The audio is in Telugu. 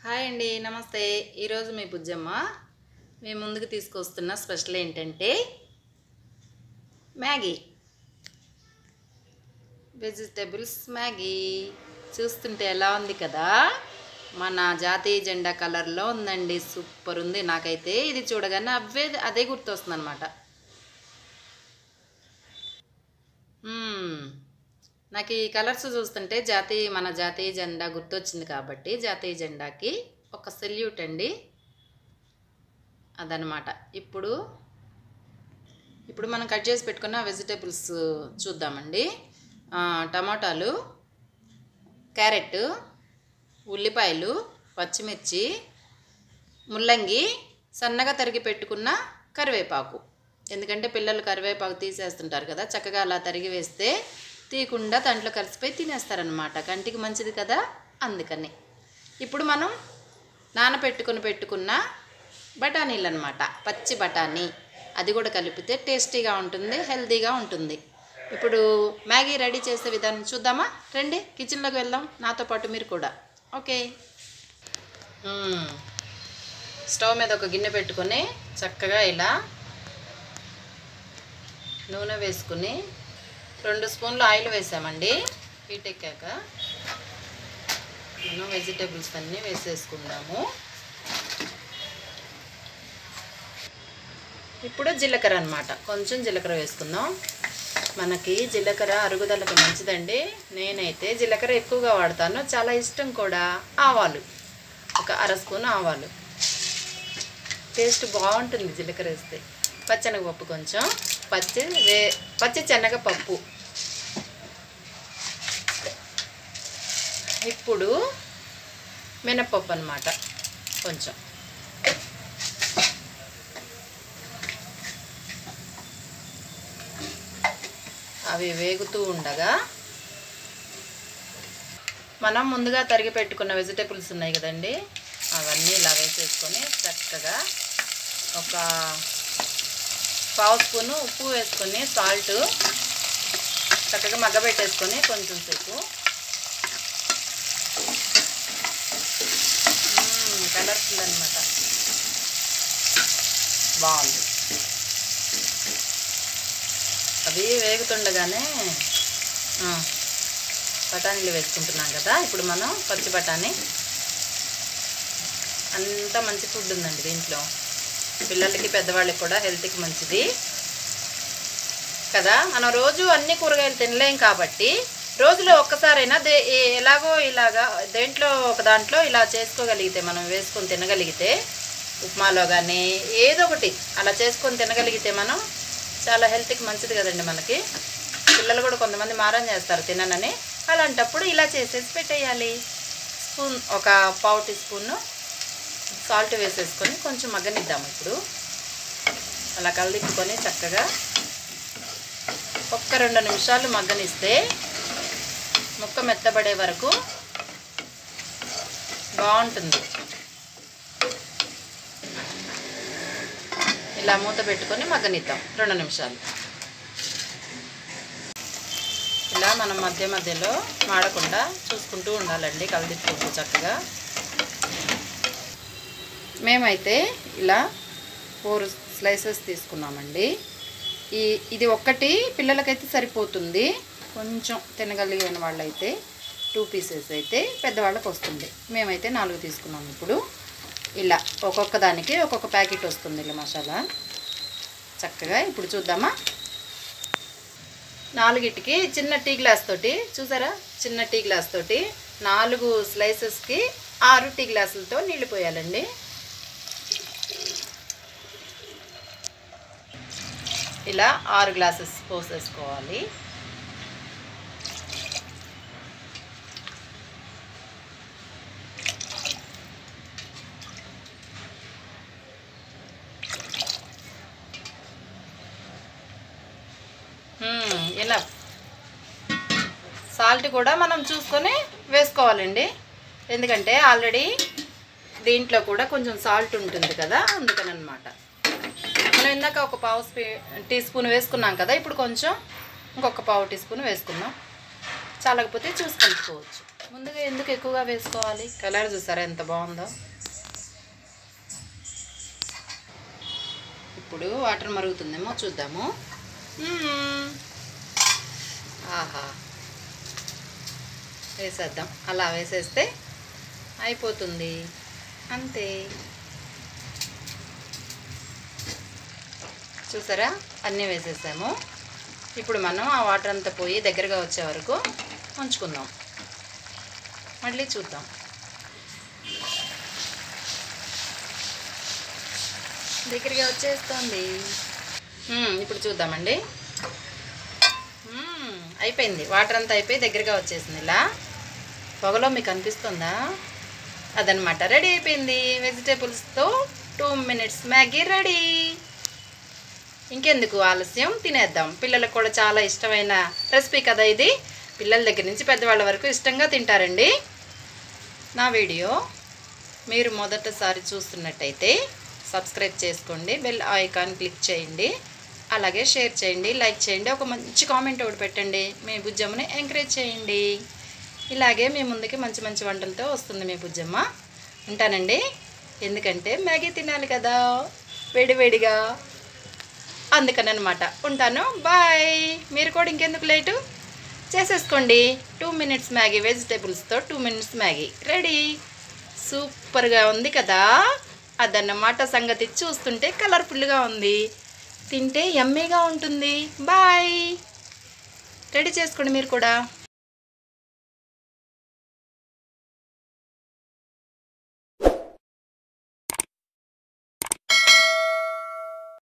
హాయ్ అండి నమస్తే ఈరోజు మీ బుజ్జమ్మ మీ ముందుకు తీసుకొస్తున్న స్పెషల్ ఏంటంటే మ్యాగీ వెజిటేబుల్స్ మ్యాగీ చూస్తుంటే ఎలా ఉంది కదా మన జాతీయ జెండా కలర్లో ఉందండి సూపర్ ఉంది నాకైతే ఇది చూడగానే అవే అదే గుర్తొస్తుంది అనమాట నాకు ఈ కలర్స్ చూస్తుంటే జాతీయ మన జాతీయ జెండా గుర్తొచ్చింది కాబట్టి జాతీయ జెండాకి ఒక సెల్యూట్ అండి అదనమాట ఇప్పుడు ఇప్పుడు మనం కట్ చేసి పెట్టుకున్న వెజిటేబుల్స్ చూద్దామండి ఆ, టమాటాలు క్యారెట్ ఉల్లిపాయలు పచ్చిమిర్చి ముల్లంగి సన్నగా తరిగి పెట్టుకున్న కరివేపాకు ఎందుకంటే పిల్లలు కరివేపాకు తీసేస్తుంటారు కదా చక్కగా అలా తరిగి వేస్తే తీయకుండా దాంట్లో కలిసిపోయి తినేస్తారనమాట కంటికి మంచిది కదా అందుకని ఇప్పుడు మనం నానబెట్టుకుని పెట్టుకున్న బఠానీలు అనమాట పచ్చి బఠానీ అది కూడా కలిపితే టేస్టీగా ఉంటుంది హెల్తీగా ఉంటుంది ఇప్పుడు మ్యాగీ రెడీ చేసే విధానం చూద్దామా రండి కిచెన్లోకి వెళ్దాం నాతో పాటు మీరు కూడా ఓకే మ్మ్. స్టవ్ మీద ఒక గిన్నె పెట్టుకొని చక్కగా ఇలా నూనె వేసుకుని రెండు స్పూన్లు ఆయిల్ వేసామండి హీట్ ఎక్కాక మనం వెజిటేబుల్స్ అన్నీ వేసేసుకుందాము ఇప్పుడు జీలకర్ర అనమాట కొంచెం జీలకర్ర వేసుకుందాం మనకి జీలకర్ర అరుగుదలకు మంచిదండి నేనైతే జీలకర్ర ఎక్కువగా వాడతాను చాలా ఇష్టం కూడా ఆవాలు ఒక అర స్పూన్ ఆవాలు టేస్ట్ బాగుంటుంది జీలకర్ర వేస్తే పచ్చెనగపప్పు కొంచెం పచ్చి వే పచ్చి శనగపప్పు ఇప్పుడు మినప్పప్పు అనమాట కొంచెం అవి వేగుతూ ఉండగా మనం ముందుగా తరిగి పెట్టుకున్న వెజిటేబుల్స్ ఉన్నాయి కదండి అవన్నీ ఇలా వేసేసుకొని చక్కగా ఒక పావు స్పూను ఉప్పు వేసుకొని సాల్ట్ చక్కగా మగ్గబెట్టేసుకొని కొంచెం సేపు కలర్ఫుల్ అనమాట బాగుంది అవి వేగుతుండగానే ఆ, బఠానీలు వేసుకుంటున్నాం కదా ఇప్పుడు మనం పచ్చి బఠానీ అంతా మంచి ఫుడ్ ఉందండి దీంట్లో పిల్లలకి పెద్దవాళ్ళకి కూడా హెల్త్కి మంచిది కదా మనం రోజు అన్ని కూరగాయలు తినలేం కాబట్టి రోజులో ఒక్కసారైనా దే ఏ- ఎలాగో ఇలాగా దేంట్లో ఒక దాంట్లో ఇలా చేసుకోగలిగితే మనం వేసుకొని తినగలిగితే ఉప్మాలో కానీ ఏదో ఒకటి అలా చేసుకొని తినగలిగితే మనం చాలా హెల్త్కి మంచిది కదండి మనకి పిల్లలు కూడా కొంతమంది మారం చేస్తారు తిననని అలాంటప్పుడు ఇలా చేసేసి పెట్టేయాలి స్పూన్ ఒక పావు టీ స్పూన్ సాల్ట్ వేసేసుకొని కొంచెం మగ్గనిద్దాం ఇప్పుడు అలా కలిదిప్పుకొని చక్కగా ఒక్క రెండు నిమిషాలు మగ్గనిస్తే ముక్క మెత్తబడే వరకు బాగుంటుంది ఇలా మూత పెట్టుకొని మగ్గనిద్దాం రెండు నిమిషాలు ఇలా మనం మధ్య మధ్యలో మాడకుండా చూసుకుంటూ ఉండాలండి కలిదిప్పుకుంటూ చక్కగా మేమైతే ఇలా ఫోర్ స్లైసెస్ తీసుకున్నామండి ఈ ఇది ఒక్కటి పిల్లలకైతే సరిపోతుంది కొంచెం తినగలిగిన వాళ్ళైతే టూ పీసెస్ అయితే పెద్దవాళ్ళకి వస్తుంది మేమైతే నాలుగు తీసుకున్నాం ఇప్పుడు ఇలా ఒక్కొక్క దానికి ఒక్కొక్క ప్యాకెట్ వస్తుంది ఇలా మసాలా చక్కగా ఇప్పుడు చూద్దామా నాలుగిటికి చిన్న టీ గ్లాస్ తోటి చూసారా చిన్న టీ గ్లాస్ తోటి నాలుగు స్లైసెస్కి ఆరు టీ గ్లాసులతో నీళ్ళు పోయాలండి ఇలా ఆరు గ్లాసెస్ పోసేసుకోవాలి ఇలా సాల్ట్ కూడా మనం చూసుకొని వేసుకోవాలండి ఎందుకంటే ఆల్రెడీ దీంట్లో కూడా కొంచెం సాల్ట్ ఉంటుంది కదా అందుకని అనమాట మనం ఇందాక ఒక పావు స్పీ టీ స్పూన్ వేసుకున్నాం కదా ఇప్పుడు కొంచెం ఇంకొక పావు టీ స్పూన్ వేసుకుందాం చాలకపోతే చూసి కలుపుకోవచ్చు ముందుగా ఎందుకు ఎక్కువగా వేసుకోవాలి కలర్ చూసారా ఎంత బాగుందో ఇప్పుడు వాటర్ మరుగుతుందేమో చూద్దాము మ్మ్. ఆహా వేసేద్దాం అలా వేసేస్తే అయిపోతుంది అంతే చూసారా అన్నీ వేసేసాము ఇప్పుడు మనం ఆ వాటర్ అంతా పోయి దగ్గరగా వచ్చే వరకు ఉంచుకుందాం మళ్ళీ చూద్దాం దగ్గరగా వచ్చేస్తుంది మ్మ్, ఇప్పుడు చూద్దామండి మ్మ్, అయిపోయింది వాటర్ అంతా అయిపోయి దగ్గరగా వచ్చేసింది ఇలా పొగలో మీకు అనిపిస్తుందా అదనమాట రెడీ అయిపోయింది వెజిటేబుల్స్తో టూ మినిట్స్ మ్యాగీ రెడీ ఇంకెందుకు ఆలస్యం తినేద్దాం పిల్లలకు కూడా చాలా ఇష్టమైన రెసిపీ కదా ఇది పిల్లల దగ్గర నుంచి పెద్దవాళ్ళ వరకు ఇష్టంగా తింటారండి నా వీడియో మీరు మొదటిసారి చూస్తున్నట్టయితే సబ్స్క్రైబ్ చేసుకోండి బెల్ ఐకాన్ క్లిక్ చేయండి అలాగే షేర్ చేయండి లైక్ చేయండి ఒక మంచి కామెంట్ ఒకటి పెట్టండి మీ బుజ్జమ్మని ఎంకరేజ్ చేయండి ఇలాగే మీ ముందుకి మంచి మంచి వంటలతో వస్తుంది మీ బుజ్జమ్మ ఉంటానండి ఎందుకంటే మ్యాగీ తినాలి కదా వేడివేడిగా అందుకని అనమాట ఉంటాను బాయ్ మీరు కూడా ఇంకెందుకు లేటు చేసేసుకోండి టూ మినిట్స్ మ్యాగీ వెజిటేబుల్స్తో టూ మినిట్స్ మ్యాగీ రెడీ సూపర్గా ఉంది కదా అదన్నమాట సంగతి చూస్తుంటే కలర్ఫుల్గా ఉంది తింటే యమ్మీగా ఉంటుంది బాయ్ రెడీ చేసుకోండి మీరు కూడా